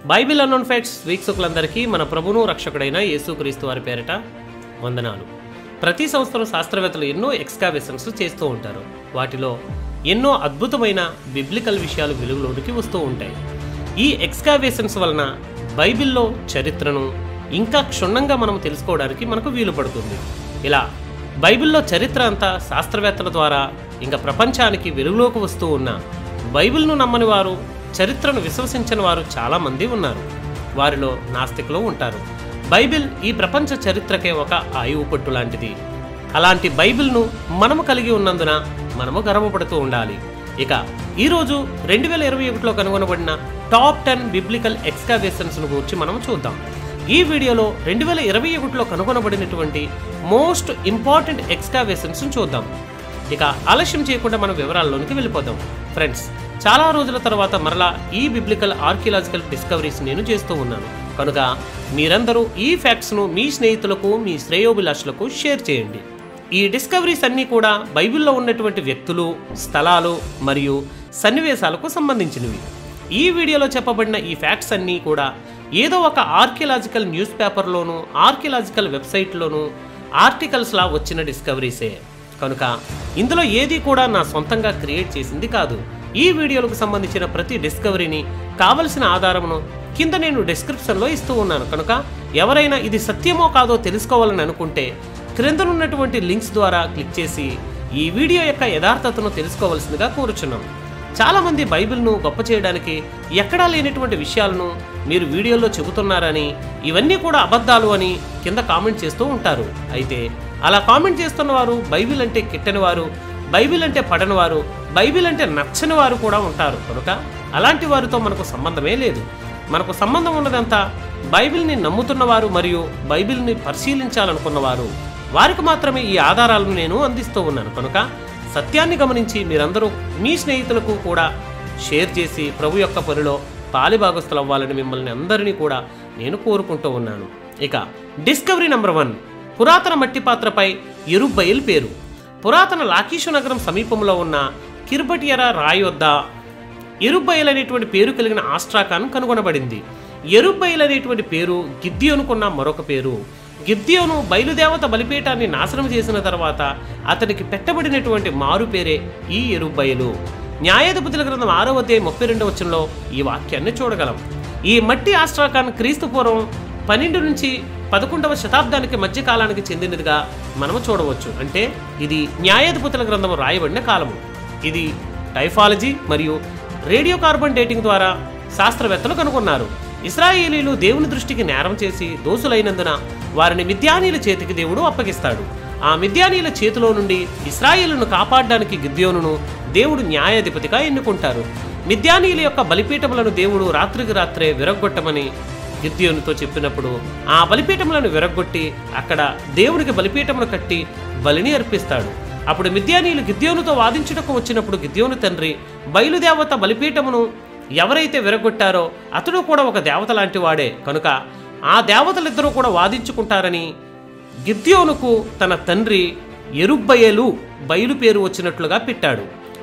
Bible unknown facts వీక్షకులందరికీ మన ప్రభును రక్షకుడైన యేసుక్రీస్తు వారి పేరిట వందనాలు ప్రతి సంవత్సరం శాస్త్రవేత్తలు ఎన్నో ఎక్స్కావేషన్స్ చేస్తూ ఉంటారు వాటిలో ఎన్నో అద్భుతమైన బిబ్లికల్ విషయాలు వెలుగులోనికి వస్తూ ఉంటాయి ఈ ఎక్స్కావేషన్స్ వలన బైబిల్లో చరిత్రను ఇంకా క్షుణ్ణంగా మనం తెలుసుకోవడానికి మనకు వీలు పడుతుంది ఇలా బైబిల్లో చరిత్ర అంతా శాస్త్రవేత్తల ద్వారా ఇంకా ప్రపంచానికి వెలుగులోకి వస్తూ ఉన్న బైబిల్ను నమ్మని వారు చరిత్రను విశ్వసించని వారు చాలామంది ఉన్నారు వారిలో నాస్తికులు ఉంటారు బైబిల్ ఈ ప్రపంచ చరిత్రకే ఒక ఆయువు పట్టు లాంటిది అలాంటి బైబిల్ను మనము కలిగి ఉన్నందున మనము గర్వపడుతూ ఉండాలి ఇక ఈరోజు రెండు వేల ఇరవై ఒకటిలో కనుగొనబడిన టాప్ టెన్ బిబ్లికల్ ఎక్స్కావేషన్స్ను గురించి మనం చూద్దాం ఈ వీడియోలో రెండు వేల ఇరవై ఒకటిలో కనుగొనబడినటువంటి మోస్ట్ ఇంపార్టెంట్ ఎక్స్కావేషన్స్ చూద్దాం ఇక ఆలస్యం చేయకుండా మనం వివరాల్లోనికి వెళ్ళిపోదాం ఫ్రెండ్స్ చాలా రోజుల తర్వాత మరలా ఈ బిబ్లికల్ ఆర్కియలాజికల్ డిస్కవరీస్ నేను చేస్తూ ఉన్నాను కనుక మీరందరూ ఈ ఫ్యాక్ట్స్ను మీ స్నేహితులకు మీ శ్రేయోభిలాషులకు షేర్ చేయండి ఈ డిస్కవరీస్ అన్నీ కూడా బైబిల్లో ఉన్నటువంటి వ్యక్తులు స్థలాలు మరియు సన్నివేశాలకు సంబంధించినవి ఈ వీడియోలో చెప్పబడిన ఈ ఫ్యాక్ట్స్ అన్నీ కూడా ఏదో ఒక ఆర్కియలాజికల్ న్యూస్ పేపర్లోను ఆర్కియలాజికల్ వెబ్సైట్లోను ఆర్టికల్స్లా వచ్చిన డిస్కవరీసే కనుక ఇందులో ఏది కూడా నా సొంతంగా క్రియేట్ చేసింది కాదు ఈ వీడియోలకు సంబంధించిన ప్రతి డిస్కవరీని కావలసిన ఆధారమును కింద నేను డిస్క్రిప్షన్లో ఇస్తూ ఉన్నాను కనుక ఎవరైనా ఇది సత్యమో కాదో తెలుసుకోవాలని అనుకుంటే క్రిందనున్నటువంటి లింక్స్ ద్వారా క్లిక్ చేసి ఈ వీడియో యొక్క యథార్థతను తెలుసుకోవాల్సిందిగా కోరుచున్నాం చాలామంది బైబిల్ను గొప్ప చేయడానికి ఎక్కడా లేనటువంటి విషయాలను మీరు వీడియోలో చెబుతున్నారని ఇవన్నీ కూడా అబద్ధాలు అని కింద కామెంట్ చేస్తూ ఉంటారు అయితే అలా కామెంట్ చేస్తున్న వారు బైబిల్ అంటే కిట్టని వారు బైబిల్ అంటే పడని వారు బైబిల్ అంటే నచ్చని వారు కూడా ఉంటారు కనుక అలాంటి వారితో మనకు సంబంధమే లేదు మనకు సంబంధం ఉన్నదంతా బైబిల్ని నమ్ముతున్నవారు మరియు బైబిల్ని పరిశీలించాలనుకున్నవారు వారికి మాత్రమే ఈ ఆధారాలను నేను అందిస్తూ ఉన్నాను కనుక సత్యాన్ని గమనించి మీరందరూ మీ స్నేహితులకు కూడా షేర్ చేసి ప్రభు యొక్క పనిలో పాలిభాగస్తులు అవ్వాలని మిమ్మల్ని అందరినీ కూడా నేను కోరుకుంటూ ఉన్నాను ఇక డిస్కవరీ నెంబర్ వన్ పురాతన మట్టి పాత్రపై ఎరుబ్బయల్ పేరు పురాతన లాకీషు నగరం సమీపంలో ఉన్న కిర్బటియర రాయి వద్ద ఎరుబ్బయల్ అనేటువంటి పేరు కలిగిన ఆస్ట్రాకాన్ కనుగొనబడింది ఎరుబ్బయల్ అనేటువంటి పేరు గిద్యోనుకున్న మరొక పేరు గిద్యోను బయలుదేవత బలిపీఠాన్ని నాశనం చేసిన తర్వాత అతనికి పెట్టబడినటువంటి మారు పేరే ఈ ఎరుబ్బయలు న్యాయాధిపతుల గ్రంథం ఆరవ అధ్యాయం ముప్పై రెండవ వచనంలో ఈ వాక్యాన్ని చూడగలం ఈ మట్టి ఆస్ట్రాకాన్ క్రీస్తు పూర్వం పన్నెండు నుంచి పదకొండవ శతాబ్దానికి మధ్య కాలానికి చెందినదిగా మనము చూడవచ్చు అంటే ఇది న్యాయాధిపతుల గ్రంథం రాయబడిన కాలము ఇది టైఫాలజీ మరియు రేడియో కార్బన్ డేటింగ్ ద్వారా శాస్త్రవేత్తలు కనుగొన్నారు ఇస్రాయేలీలు దేవుని దృష్టికి నేరం చేసి దోసులైనందున వారిని మిద్యానీల చేతికి దేవుడు అప్పగిస్తాడు ఆ మిద్యానీల చేతిలో నుండి ఇస్రాయేలును కాపాడడానికి గిద్యోనును దేవుడు న్యాయాధిపతిగా ఎన్నుకుంటారు మిద్యానీయుల యొక్క బలిపీఠములను దేవుడు రాత్రికి రాత్రే విరగొట్టమని గిద్యోనుతో చెప్పినప్పుడు ఆ బలిపీఠములను విరగొట్టి అక్కడ దేవునికి బలిపీఠమును కట్టి బలిని అర్పిస్తాడు అప్పుడు మిద్యానీయులు గిద్యోనుతో వాదించుటకు వచ్చినప్పుడు గిద్యోను తండ్రి బయలుదేవత బలిపీఠమును ఎవరైతే విరగొట్టారో అతడు కూడా ఒక దేవత లాంటి వాడే కనుక ఆ దేవతలిద్దరూ కూడా వాదించుకుంటారని గిద్యోనుకు తన తండ్రి ఎరుబ్బయలు బయలు పేరు వచ్చినట్లుగా పెట్టాడు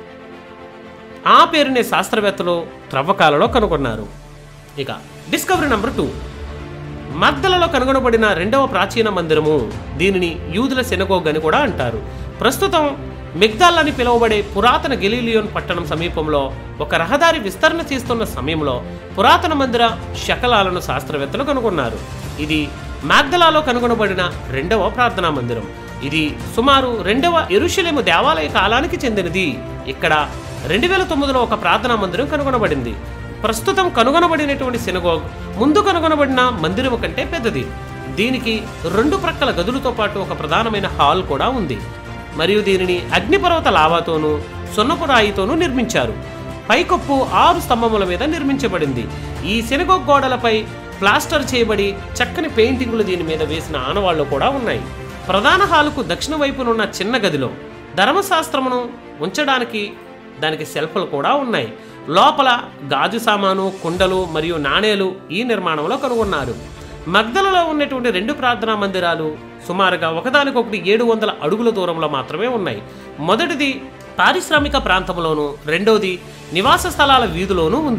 ఆ పేరునే శాస్త్రవేత్తలు త్రవ్వకాలలో కనుగొన్నారు ఇక డిస్కవరీ నెంబర్ టూ మగ్దలలో కనుగొనబడిన రెండవ ప్రాచీన మందిరము దీనిని యూదుల సెనగోగ్ అని కూడా అంటారు ప్రస్తుతం మిగ్దాల్ అని పిలువబడే పురాతన గెలీలియోన్ పట్టణం సమీపంలో ఒక రహదారి విస్తరణ చేస్తున్న సమయంలో పురాతన మందిర శకలాలను శాస్త్రవేత్తలు కనుగొన్నారు ఇది మాగ్దలాలో కనుగొనబడిన రెండవ ప్రార్థనా మందిరం ఇది సుమారు రెండవ ఎరుషలేము దేవాలయ కాలానికి చెందినది ఇక్కడ రెండు వేల తొమ్మిదిలో ఒక ప్రార్థనా మందిరం కనుగొనబడింది ప్రస్తుతం కనుగొనబడినటువంటి సినగోగ్ ముందు కనుగొనబడిన మందిరము కంటే పెద్దది దీనికి రెండు ప్రక్కల గదులతో పాటు ఒక ప్రధానమైన హాల్ కూడా ఉంది మరియు దీనిని అగ్నిపర్వత లావాతోనూ సున్నపు రాయితోనూ నిర్మించారు పైకప్పు ఆరు స్తంభముల మీద నిర్మించబడింది ఈ సినగోగ్ గోడలపై ప్లాస్టర్ చేయబడి చక్కని పెయింటింగులు దీని మీద వేసిన ఆనవాళ్లు కూడా ఉన్నాయి ప్రధాన హాలుకు దక్షిణ వైపునున్న చిన్న గదిలో ధర్మశాస్త్రమును ఉంచడానికి దానికి సెల్ఫ్లు కూడా ఉన్నాయి లోపల గాజు సామాను కుండలు మరియు నాణేలు ఈ నిర్మాణంలో కనుగొన్నారు మగ్దలలో ఉన్నటువంటి రెండు ప్రార్థనా మందిరాలు సుమారుగా ఒకదానికొకటి ఏడు వందల అడుగుల దూరంలో మాత్రమే ఉన్నాయి మొదటిది పారిశ్రామిక ప్రాంతంలోను రెండోది నివాస స్థలాల వీధిలోనూ ఉంది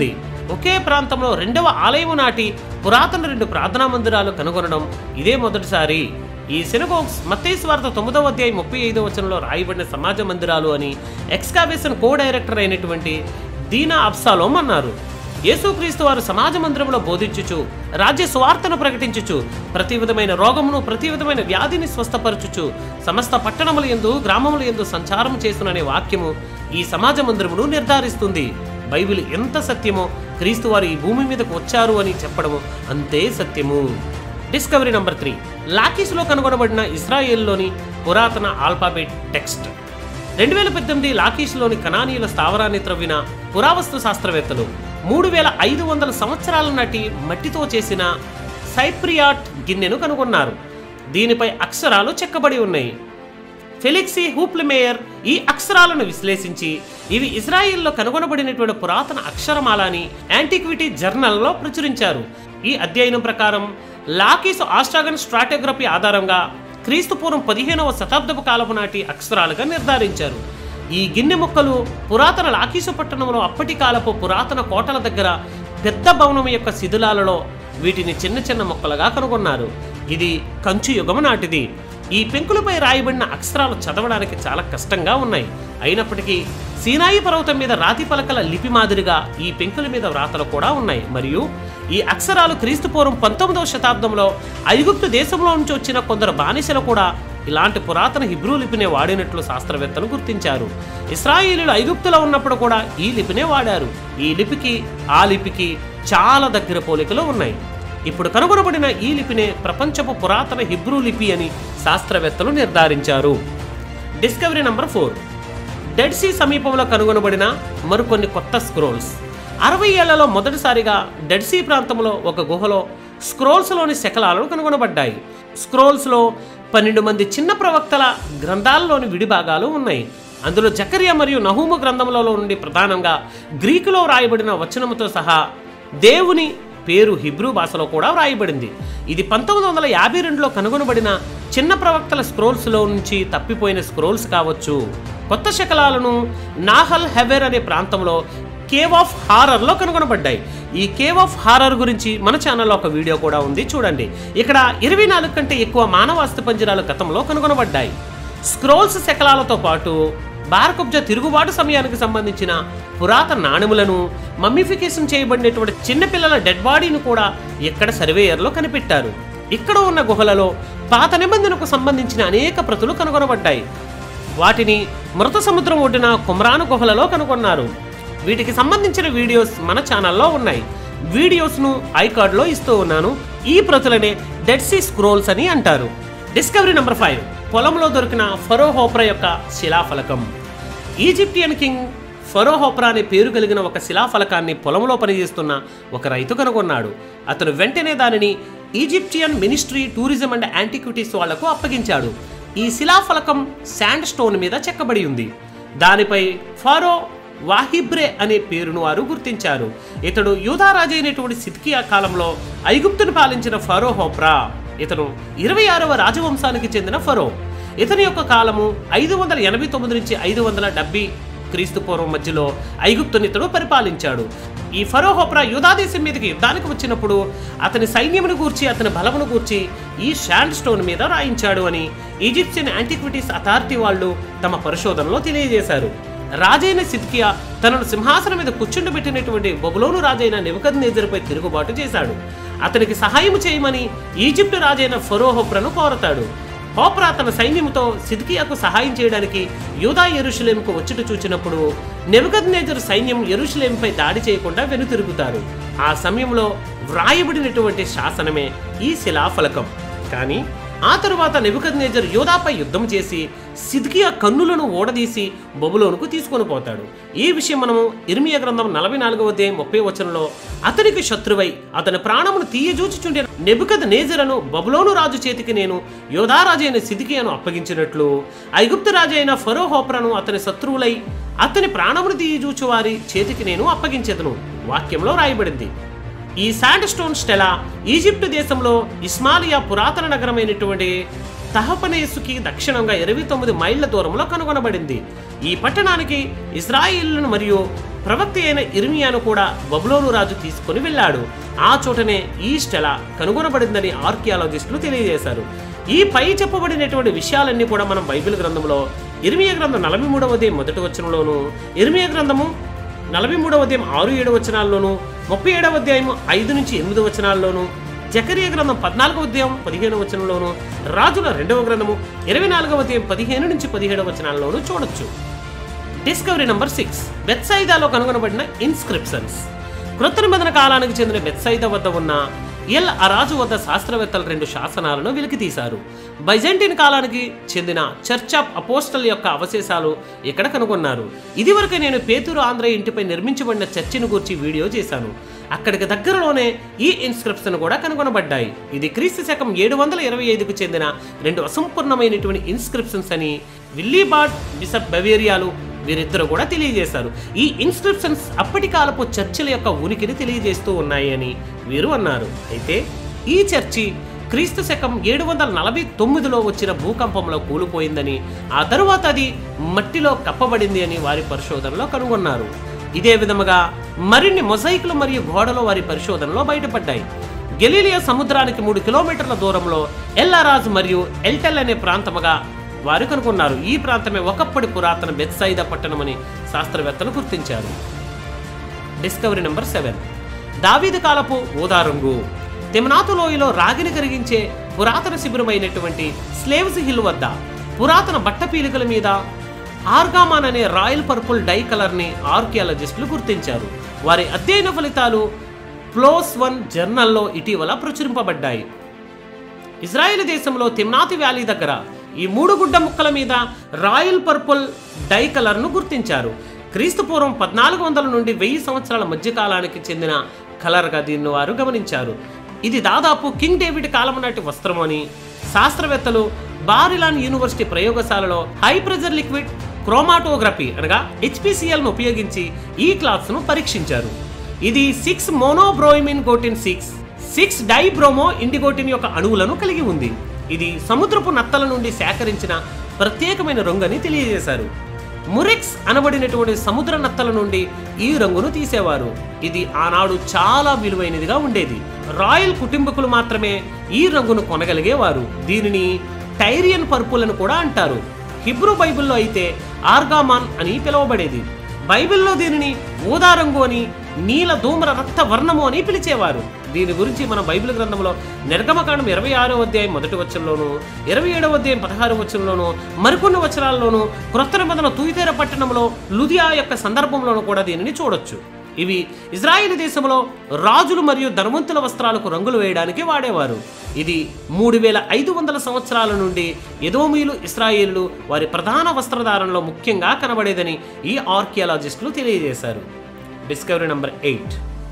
ఒకే ప్రాంతంలో రెండవ ఆలయం నాటి పురాతన రెండు ప్రార్థనా మందిరాలు కనుగొనడం ఇదే మొదటిసారి ఈ సినగోగ్స్ మత్తయి వార్త తొమ్మిదవ అధ్యాయం ముప్పై ఐదవ వచనంలో రాయబడిన సమాజ మందిరాలు అని ఎక్స్కావేషన్ కో డైరెక్టర్ అయినటువంటి దీనా అబ్సాలోం అన్నారు యేసుక్రీస్తు వారు సమాజ మందిరంలో బోధించుచు రాజ్య సువార్తను ప్రకటించుచు ప్రతి విధమైన రోగమును ప్రతి విధమైన వ్యాధిని స్వస్థపరచుచు సమస్త పట్టణముల ఎందు గ్రామముల ఎందు సంచారం చేస్తుననే వాక్యము ఈ సమాజ మందిరమును నిర్ధారిస్తుంది బైబిల్ ఎంత సత్యమో క్రీస్తు వారు ఈ భూమి మీదకు వచ్చారు అని చెప్పడము అంతే సత్యము డిస్కవరీ నంబర్ త్రీ లాకీస్లో కనుగొనబడిన ఇస్రాయేల్లోని పురాతన ఆల్ఫాబెట్ టెక్స్ట్ రెండు వేల పద్దెనిమిది లాకీష్లోని కనానీయుల స్థావరాన్ని త్రవ్విన పురావస్తు శాస్త్రవేత్తలు మూడు వేల ఐదు వందల సంవత్సరాల నాటి మట్టితో చేసిన సైప్రియాట్ గిన్నెను కనుగొన్నారు దీనిపై అక్షరాలు చెక్కబడి ఉన్నాయి ఫెలిక్సీ హూప్లమేయర్ ఈ అక్షరాలను విశ్లేషించి ఇవి ఇజ్రాయిల్లో కనుగొనబడినటువంటి పురాతన అక్షరమాల అని యాంటిక్విటీ జర్నల్లో ప్రచురించారు ఈ అధ్యయనం ప్రకారం లాకీస్ ఆస్ట్రాగన్ స్ట్రాటోగ్రఫీ ఆధారంగా క్రీస్తుపూర్వం పదిహేనవ శతాబ్దపు కాలపు నాటి అక్షరాలుగా నిర్ధారించారు ఈ గిన్నె ముక్కలు పురాతన లాకీసు పట్టణంలో అప్పటి కాలపు పురాతన కోటల దగ్గర పెద్ద భవనం యొక్క శిథిలాలలో వీటిని చిన్న చిన్న మొక్కలుగా కనుగొన్నారు ఇది కంచు యుగము నాటిది ఈ పెంకులపై రాయబడిన అక్షరాలు చదవడానికి చాలా కష్టంగా ఉన్నాయి అయినప్పటికీ సీనాయి పర్వతం మీద రాతి పలకల లిపి మాదిరిగా ఈ పెంకుల మీద వ్రాతలు కూడా ఉన్నాయి మరియు ఈ అక్షరాలు క్రీస్తుపూర్వం పంతొమ్మిదవ శతాబ్దంలో ఐగుప్తు దేశంలో నుంచి వచ్చిన కొందరు బానిసలు కూడా ఇలాంటి పురాతన హిబ్రూ లిపినే వాడినట్లు శాస్త్రవేత్తలు గుర్తించారు ఇస్రాయేలీలు ఐగుప్తులో ఉన్నప్పుడు కూడా ఈ లిపినే వాడారు ఈ లిపికి ఆ లిపికి చాలా దగ్గర పోలికలు ఉన్నాయి ఇప్పుడు కనుగొనబడిన ఈ లిపినే ప్రపంచపు పురాతన హిబ్రూ లిపి అని శాస్త్రవేత్తలు నిర్ధారించారు discovery number four Dead Sea సమీపంలో కనుగొనబడిన మరికొన్ని కొత్త స్క్రోల్స్ అరవై ఏళ్లలో మొదటిసారిగా డెడ్ సీ ప్రాంతంలో ఒక గుహలో స్క్రోల్స్లోని శకలాలు కనుగొనబడ్డాయి స్క్రోల్స్లో పన్నెండు మంది చిన్న ప్రవక్తల గ్రంథాలలోని విడిభాగాలు ఉన్నాయి అందులో జకరియా మరియు నహూము గ్రంథములలో నుండి ప్రధానంగా గ్రీకులో రాయబడిన వచనముతో సహా దేవుని పేరు హిబ్రూ భాషలో కూడా వ్రాయబడింది ఇది పంతొమ్మిది వందల యాభై రెండులో కనుగొనబడిన చిన్న ప్రవక్తల స్క్రోల్స్లో నుంచి తప్పిపోయిన స్క్రోల్స్ కావచ్చు కొత్త శకలాలను నాహల్ హెవెర్ అనే ప్రాంతంలో కేవ్ ఆఫ్ హారర్లో కనుగొనబడ్డాయి ఈ కేవ్ ఆఫ్ హారర్ గురించి మన ఛానల్లో ఒక వీడియో కూడా ఉంది చూడండి ఇక్కడ ఇరవై నాలుగు కంటే ఎక్కువ మానవ అస్థిపంజరాలు గతంలో కనుగొనబడ్డాయి స్క్రోల్స్ శకలాలతో పాటు బారకుబ్జా తిరుగుబాటు సమయానికి సంబంధించిన పురాతన నాణెములను మమ్మిఫికేషన్ చేయబడినటువంటి చిన్నపిల్లల డెడ్ బాడీని కూడా ఇక్కడ సర్వేయర్లో కనిపెట్టారు ఇక్కడ ఉన్న గుహలలో పాత నిబంధనకు సంబంధించిన అనేక ప్రతులు కనుగొనబడ్డాయి వాటిని మృత సముద్రం ఒడ్డున కుమ్రాను గుహలలో కనుగొన్నారు వీటికి సంబంధించిన వీడియోస్ మన ఛానల్లో ఉన్నాయి వీడియోస్ను ఐకార్డ్లో ఇస్తూ ఉన్నాను ఈ ప్రతులనే డెడ్ సీ స్క్రోల్స్ అని అంటారు డిస్కవరీ నెంబర్ ఫైవ్ పొలంలో దొరికిన ఫరో హోప్రా యొక్క శిలాఫలకం ఈజిప్టియన్ కింగ్ ఫరో హోప్రా అనే పేరు కలిగిన ఒక శిలాఫలకాన్ని పొలంలో పనిచేస్తున్న ఒక రైతు కనుగొన్నాడు అతను వెంటనే దానిని Egyptian ministry tourism and antiquities వాళ్లకు అప్పగించాడు ఈ శిలాఫలకం శాండ్ స్టోన్ మీద చెక్కబడి ఉంది దానిపై ఫారో వాహిబ్రే అనే పేరును వారు గుర్తించారు ఇతడు యూదారాజు అయినటువంటి సిద్కియా కాలంలో ఐగుప్తును పాలించిన ఫరో హోప్రా ఇతను ఇరవై ఆరవ రాజవంశానికి చెందిన ఫరో ఇతని యొక్క కాలము ఐదు వందల ఎనభై తొమ్మిది నుంచి ఐదు వందల డెబ్బై క్రీస్తు పూర్వం మధ్యలో ఐగుప్తుని ఇతడు పరిపాలించాడు ఈ ఫరో హోప్రా యూదాదేశం మీదకి యుద్ధానికి వచ్చినప్పుడు అతని సైన్యమును గూర్చి అతని బలమును గూర్చి ఈ శాండ్ స్టోన్ మీద రాయించాడు అని ఈజిప్షియన్ యాంటిక్విటీస్ అథారిటీ వాళ్ళు తమ పరిశోధనలో తెలియజేశారు రాజైన సిద్కియా తనను సింహాసనం మీద కూర్చుండబెట్టినటువంటి బొబులోను రాజైన నెబుకద్నేజరుపై తిరుగుబాటు చేశాడు అతనికి సహాయం చేయమని ఈజిప్టు రాజైన ఫరో హోప్రను కోరతాడు హోప్రా తన సైన్యంతో సిద్కియాకు సహాయం చేయడానికి యూదా ఎరుషులేంకు వచ్చుట చూచినప్పుడు నెబుకద్నేజరు సైన్యం ఎరుషులేంపై దాడి చేయకుండా వెనుతిరుగుతారు ఆ సమయంలో వ్రాయబడినటువంటి శాసనమే ఈ శిలాఫలకం కానీ ఆ తరువాత నెబుకద్నేజర్ యోధాపై యుద్ధం చేసి సిద్కియా కన్నులను ఓడదీసి బొబులోనుకు తీసుకొని పోతాడు ఈ విషయం మనము ఇర్మియా గ్రంథం నలభై నాలుగవ అధ్యాయం ముప్పై వచనంలో అతనికి శత్రువై అతని ప్రాణమును తీయజూచుచుండే నెబుకద్ నేజరను బబులోను రాజు చేతికి నేను యోధారాజు అయిన సిద్కియాను అప్పగించినట్లు ఐగుప్తు రాజు అయిన ఫరో హోప్రను అతని శత్రువులై అతని ప్రాణమును తీయజూచు వారి చేతికి నేను అప్పగించేదను వాక్యంలో రాయబడింది ఈ శాండ్ స్టోన్ స్టెలా ఈజిప్టు దేశంలో ఇస్మాలియా పురాతన నగరమైనటువంటి తహపనేసుకి దక్షిణంగా ఇరవై తొమ్మిది మైళ్ళ దూరంలో కనుగొనబడింది ఈ పట్టణానికి ఇజ్రాయిల్ను మరియు ప్రవక్త అయిన ఇర్మియాను కూడా బబులోను రాజు తీసుకుని వెళ్ళాడు ఆ చోటనే ఈ స్టెల కనుగొనబడిందని ఆర్కియాలజిస్టులు తెలియజేశారు ఈ పై చెప్పబడినటువంటి విషయాలన్నీ కూడా మనం బైబిల్ గ్రంథంలో ఇర్మియా గ్రంథం నలభై మూడవ అధ్యాయం మొదటి వచనంలోను ఇర్మియా గ్రంథము నలభై మూడవ అధ్యాయం ఆరు ఏడు వచనాల్లోను ముప్పై ఏడవ అధ్యాయం ఐదు నుంచి ఎనిమిది వచనాల్లోను జకరియా గ్రంథం పద్నాలుగవ అధ్యాయం పదిహేను వచనంలోను రాజుల రెండవ గ్రంథము ఇరవై నాలుగవ అధ్యాయం పదిహేను నుంచి పదిహేడవ వచనాల్లోనూ చూడొచ్చు డిస్కవరీ నంబర్ సిక్స్ బెత్సైదాలో కనుగొనబడిన ఇన్స్క్రిప్షన్స్ కృత నిబంధన కాలానికి చెందిన బెత్సైదా వద్ద ఉన్న ఎల్ అరాజు వద్ద శాస్త్రవేత్తలు రెండు శాసనాలను వెలికి తీశారు బైజెంటిన్ కాలానికి చెందిన చర్చ్ ఆఫ్ అపోస్టల్ యొక్క అవశేషాలు ఇక్కడ కనుగొన్నారు ఇదివరకు నేను పేతూరు ఆంధ్ర ఇంటిపై నిర్మించబడిన చర్చిని గురించి వీడియో చేశాను అక్కడికి దగ్గరలోనే ఈ ఇన్స్క్రిప్షన్ కూడా కనుగొనబడ్డాయి ఇది క్రీస్తు శకం ఏడు వందల ఇరవై ఐదుకు చెందిన రెండు అసంపూర్ణమైనటువంటి ఇన్స్క్రిప్షన్స్ అని విల్లీబార్డ్ బిషప్ బవేరియాలు వీరిద్దరు కూడా తెలియజేశారు ఈ ఇన్స్క్రిప్షన్స్ అప్పటి కాలపు చర్చిల యొక్క ఉనికిని తెలియజేస్తూ ఉన్నాయి అని వీరు అన్నారు అయితే ఈ చర్చి క్రీస్తు శకం ఏడు వందల నలభై తొమ్మిదిలో వచ్చిన భూకంపంలో కూలిపోయిందని ఆ తరువాత అది మట్టిలో కప్పబడింది అని వారి పరిశోధనలో కనుగొన్నారు ఇదే విధముగా మరిన్ని మొజైక్లు మరియు గోడలు వారి పరిశోధనలో బయటపడ్డాయి గెలీలియా సముద్రానికి మూడు కిలోమీటర్ల దూరంలో ఎల్లారాజ్ మరియు ఎల్టెల్ అనే ప్రాంతముగా వారు కనుగొన్నారు ఈ ప్రాంతమే ఒకప్పటి పురాతన బెత్సైదా పట్టణమని శాస్త్రవేత్తలు గుర్తించారు డిస్కవరీ నెంబర్ సెవెన్ దావీదు కాలపు ఊదా రంగు తిమనాతు లోయలో రాగిని కరిగించే పురాతన శిబిరమైనటువంటి స్లేవ్స్ హిల్ వద్ద పురాతన బట్ట పీలికల మీద ఆర్గామాన్ అనే రాయల్ పర్పుల్ డై కలర్ని ఆర్కియాలజిస్టులు గుర్తించారు వారి అధ్యయన ఫలితాలు ప్లోస్ వన్ జర్నల్లో ఇటీవల ప్రచురింపబడ్డాయి ఇజ్రాయెల్ దేశంలో తిమ్నాతి వ్యాలీ దగ్గర ఈ మూడు గుడ్డ ముక్కల మీద రాయల్ పర్పుల్ డై కలర్ను గుర్తించారు క్రీస్తు పూర్వం పద్నాలుగు వందల నుండి వెయ్యి సంవత్సరాల మధ్యకాలానికి చెందిన కలర్గా దీన్ని వారు గమనించారు ఇది దాదాపు కింగ్ డేవిడ్ కాలం నాటి వస్త్రం అని శాస్త్రవేత్తలు బారిలాన్ యూనివర్సిటీ ప్రయోగశాలలో హై ప్రెజర్ లిక్విడ్ క్రోమాటోగ్రఫీ అనగా హెచ్పిసిఎల్ను ఉపయోగించి ఈ క్లాత్స్ను పరీక్షించారు ఇది six monobromoindigotin six six dibromo indigotin యొక్క అణువులను కలిగి ఉంది ఇది సముద్రపు నత్తల నుండి సేకరించిన ప్రత్యేకమైన రంగుని తెలియజేశారు మురెక్స్ అనబడినటువంటి సముద్ర నత్తల నుండి ఈ రంగును తీసేవారు ఇది ఆనాడు చాలా విలువైనదిగా ఉండేది రాయల్ కుటుంబకులు మాత్రమే ఈ రంగును కొనగలిగేవారు దీనిని టైరియన్ పర్పుల్ అని కూడా అంటారు హిబ్రూ బైబిల్లో అయితే ఆర్గామాన్ అని పిలువబడేది బైబిల్లో దీనిని ఊదా రంగు అని నీల ధూమ్ర రక్త వర్ణము అని పిలిచేవారు దీని గురించి మన బైబిల్ గ్రంథంలో నిర్గమకాండం ఇరవై ఆరో అధ్యాయం మొదటి వచనంలోను ఇరవై ఏడవ అధ్యాయం పదహారు వచనంలోను మరికొన్ని వచనాల్లోనూ క్రొత్త నిబంధన తూయితేర పట్టణంలో లుదియా యొక్క సందర్భంలోనూ కూడా దీనిని చూడొచ్చు ఇవి ఇజ్రాయిల్ దేశంలో రాజులు మరియు ధనవంతుల వస్త్రాలకు రంగులు వేయడానికి వాడేవారు ఇది మూడు వేల ఐదు వందల సంవత్సరాల నుండి ఎదోమీలు ఇస్రాయేళ్లు వారి ప్రధాన వస్త్రధారణలో ముఖ్యంగా కనబడేదని ఈ ఆర్కియాలజిస్టులు తెలియజేశారు డిస్కవరీ నంబర్ ఎయిట్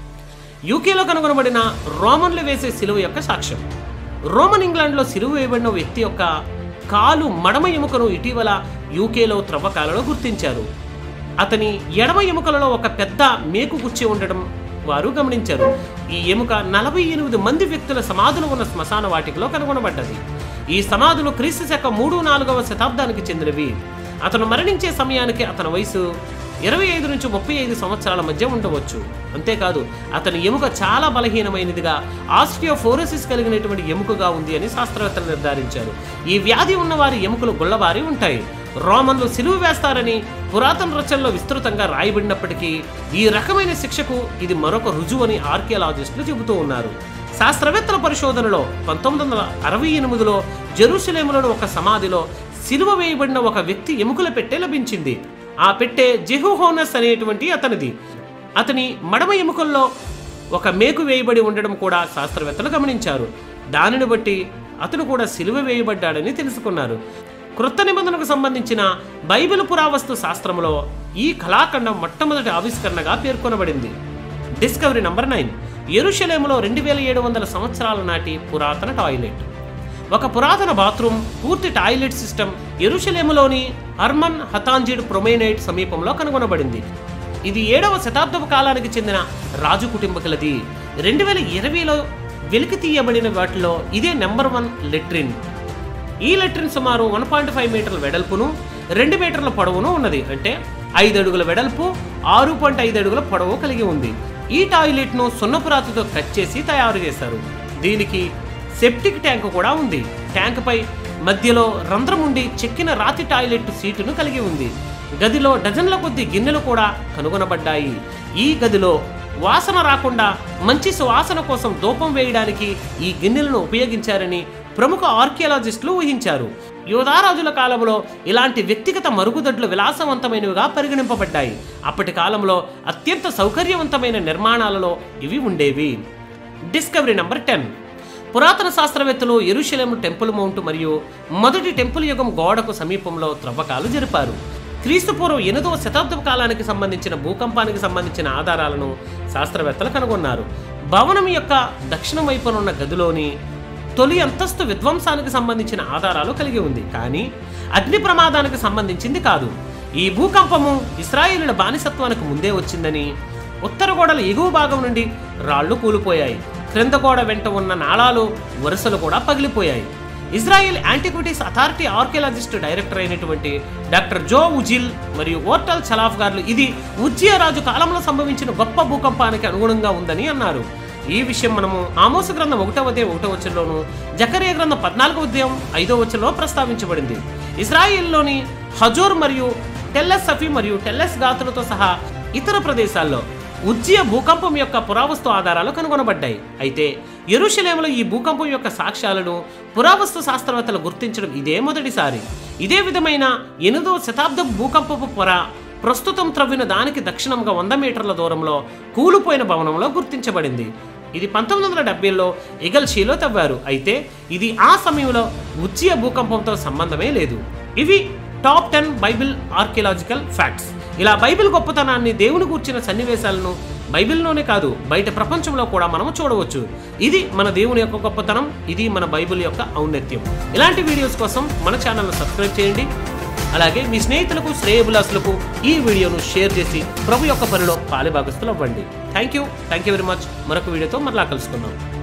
యూకేలో కనుగొనబడిన రోమన్లు వేసే సిలువ యొక్క సాక్ష్యం రోమన్ ఇంగ్లాండ్లో సిలువ వేయబడిన వ్యక్తి యొక్క కాలు మడమ ఎముకను ఇటీవల యూకేలో త్రవ్వకాలలో గుర్తించారు అతని ఎడమ ఎముకలలో ఒక పెద్ద మేకు గుచ్చి ఉండడం వారు గమనించారు ఈ ఎముక నలభై ఎనిమిది మంది వ్యక్తుల సమాధులు ఉన్న శ్మశాన వాటికలో కనుగొనబడ్డది ఈ సమాధులు క్రీస్తు శక మూడు నాలుగవ శతాబ్దానికి చెందినవి అతను మరణించే సమయానికి అతని వయసు ఇరవై ఐదు నుంచి ముప్పై ఐదు సంవత్సరాల మధ్య ఉండవచ్చు అంతేకాదు అతని ఎముక చాలా బలహీనమైనదిగా ఆస్టియోఫోరోసిస్ కలిగినటువంటి ఎముకగా ఉంది అని శాస్త్రవేత్తలు నిర్ధారించారు ఈ వ్యాధి ఉన్న వారి ఎముకలు గుల్లబారి ఉంటాయి రోమన్లు సిలువ వేస్తారని పురాతన రచనలో విస్తృతంగా రాయబడినప్పటికీ ఈ రకమైన శిక్షకు ఇది మరొక రుజువు అని ఆర్కియాలజిస్టులు చెబుతూ ఉన్నారు శాస్త్రవేత్తల పరిశోధనలో పంతొమ్మిది వందల అరవై ఎనిమిదిలో జెరూసలేములోని ఒక సమాధిలో సిలువ వేయబడిన ఒక వ్యక్తి ఎముకల పెట్టె లభించింది ఆ పెట్టె జెహుహోనస్ అనేటువంటి అతనిది అతని మడమ ఎముకల్లో ఒక మేకు వేయబడి ఉండడం కూడా శాస్త్రవేత్తలు గమనించారు దానిని బట్టి అతను కూడా సిలువ వేయబడ్డాడని తెలుసుకున్నారు క్రొత్త నిబంధనకు సంబంధించిన బైబిల్ పురావస్తు శాస్త్రంలో ఈ కళాఖండం మొట్టమొదటి ఆవిష్కరణగా పేర్కొనబడింది డిస్కవరీ నంబర్ నైన్ ఎరుషలేములో రెండు వేల ఏడు వందల సంవత్సరాల నాటి పురాతన టాయిలెట్ ఒక పురాతన బాత్రూమ్ పూర్తి టాయిలెట్ సిస్టమ్ ఎరుషలేములోని అర్మన్ హతాంజిడ్ ప్రొమైనైట్ సమీపంలో కనుగొనబడింది ఇది ఏడవ శతాబ్దపు కాలానికి చెందిన రాజు కుటుంబకులది రెండు వేల ఇరవైలో వెలికి తీయబడిన వాటిలో ఇదే నెంబర్ వన్ లెట్రిన్ ఈ లెట్రిన్ సుమారు వన్ పాయింట్ ఫైవ్ మీటర్ల వెడల్పును రెండు మీటర్ల పొడవును ఉన్నది అంటే ఐదు అడుగుల వెడల్పు ఆరు పాయింట్ ఐదు అడుగుల పొడవు కలిగి ఉంది ఈ టాయిలెట్ను సున్నపురాతితో కట్ చేసి తయారు చేశారు దీనికి సెప్టిక్ ట్యాంక్ కూడా ఉంది ట్యాంకుపై మధ్యలో రంధ్రం ఉండి చెక్కిన రాతి టాయిలెట్ సీటును కలిగి ఉంది గదిలో డజన్ల కొద్ది గిన్నెలు కూడా కనుగొనబడ్డాయి ఈ గదిలో వాసన రాకుండా మంచి సువాసన కోసం ధూపం వేయడానికి ఈ గిన్నెలను ఉపయోగించారని ప్రముఖ ఆర్కియాలజిస్టులు ఊహించారు యోధారాజుల కాలంలో ఇలాంటి వ్యక్తిగత మరుగుదొడ్లు విలాసవంతమైనవిగా పరిగణింపబడ్డాయి అప్పటి కాలంలో అత్యంత సౌకర్యవంతమైన నిర్మాణాలలో ఇవి ఉండేవి డిస్కవరీ నంబర్ టెన్ పురాతన శాస్త్రవేత్తలు ఎరుషలేం టెంపుల్ మౌంట్ మరియు మొదటి టెంపుల్ యుగం గోడకు సమీపంలో త్రవ్వకాలు జరిపారు క్రీస్తుపూర్వం ఎనిమిదవ శతాబ్దపు కాలానికి సంబంధించిన భూకంపానికి సంబంధించిన ఆధారాలను శాస్త్రవేత్తలు కనుగొన్నారు భవనం యొక్క దక్షిణం వైపున ఉన్న గదిలోని తొలి అంతస్తు విధ్వంసానికి సంబంధించిన ఆధారాలు కలిగి ఉంది కానీ అగ్ని ప్రమాదానికి సంబంధించింది కాదు ఈ భూకంపము ఇస్రాయేలుల బానిసత్వానికి ముందే వచ్చిందని ఉత్తర గోడల ఎగువ భాగం నుండి రాళ్లు కూలిపోయాయి క్రింద గోడ వెంట ఉన్న నాళాలు వరుసలు కూడా పగిలిపోయాయి Israel antiquities authority archaeologist director అయినటువంటి డాక్టర్ జో ఉజిల్ మరియు ఓర్టల్ చలాఫ్ గారు ఇది ఉజ్జియా రాజు కాలంలో సంభవించిన గొప్ప భూకంపానికి అనుగుణంగా ఉందని అన్నారు ఈ విషయం మనము ఆమోస గ్రంథం ఒకటవ అధ్యాయం ఒకటో వచ్చంలోను జకరియా గ్రంథం పద్నాలుగో అధ్యాయం ఐదో వచ్చంలో ప్రస్తావించబడింది ఇస్రాయిల్లోని హజోర్ మరియు టెల్లెస్ సఫీ మరియు టెల్లెస్ గాతులతో సహా ఇతర ప్రదేశాల్లో ఉజ్జియ భూకంపం యొక్క పురావస్తు ఆధారాలు కనుగొనబడ్డాయి అయితే ఎరుషలేములో ఈ భూకంపం యొక్క సాక్ష్యాలను పురావస్తు శాస్త్రవేత్తలు గుర్తించడం ఇదే మొదటిసారి ఇదే విధమైన ఎనిమిదో శతాబ్దపు భూకంపపు పొర ప్రస్తుతం త్రవ్విన దానికి దక్షిణంగా వంద మీటర్ల దూరంలో కూలిపోయిన భవనంలో గుర్తించబడింది ఇది పంతొమ్మిది వందల డెబ్బైలో ఇగల్షీలో తవ్వారు అయితే ఇది ఆ సమయంలో ఉజ్జియ భూకంపంతో సంబంధమే లేదు ఇవి top ten Bible archaeological facts ఇలా బైబిల్ గొప్పతనాన్ని దేవుని కూర్చిన సన్నివేశాలను బైబిల్లోనే కాదు బయట ప్రపంచంలో కూడా మనము చూడవచ్చు ఇది మన దేవుని యొక్క గొప్పతనం ఇది మన బైబిల్ యొక్క ఔన్నత్యం ఇలాంటి వీడియోస్ కోసం మన ఛానల్ను సబ్స్క్రైబ్ చేయండి అలాగే మీ స్నేహితులకు శ్రేయబులాసులకు ఈ వీడియోను షేర్ చేసి ప్రభు యొక్క పనిలో పాలిభాగస్తులు అవ్వండి thank you thank you very much మరొక వీడియోతో మరలా కలుసుకుందాం